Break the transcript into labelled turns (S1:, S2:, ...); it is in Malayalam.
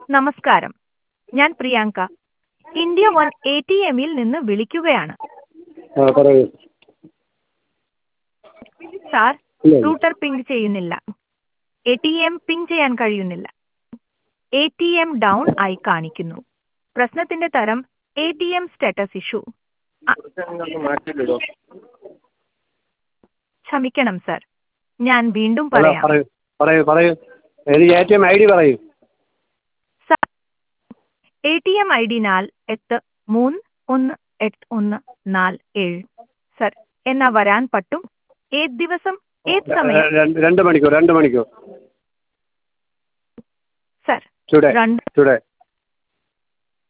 S1: നമസ്കാരം ഞാൻ Priyanka India one A T എമ്മിൽ നിന്ന് വിളിക്കുകയാണ്
S2: ആ പറയൂ
S1: സാർ
S2: ഇല്ല, ഇല്ല.
S1: റൂട്ടർ പിങ് ചെയ്യുന്നില്ല എ ടി എം പിങ് ചെയ്യാൻ കഴിയുന്നില്ല എ ടി എം ഡൗൺ ആയി കാണിക്കുന്നു പ്രശ്നത്തിന്റെ തരം A T M status issue
S2: മാറ്റിയില്ലല്ലോ
S1: ക്ഷമിക്കണം സർ ഞാൻ വീണ്ടും
S2: ഹലോ
S1: പറയാം
S2: പറയൂ പറയൂ പറയൂ എനിക്ക് A T M I D പറയൂ
S1: A T M I D നാൽ എട്ട് മൂന്ന് ഒന്ന് എട്ട് ഒന്ന് നാല് ഏഴ് സർ എന്നാ വരാൻ പറ്റും ഏത് ദിവസം ഏത് സമയം
S2: രണ്ട് രണ്ട് മണിക്കൂർ രണ്ട് മണിക്കൂർ
S1: സർ
S2: ടുഡേ
S1: രണ്ട്
S2: ടുഡേ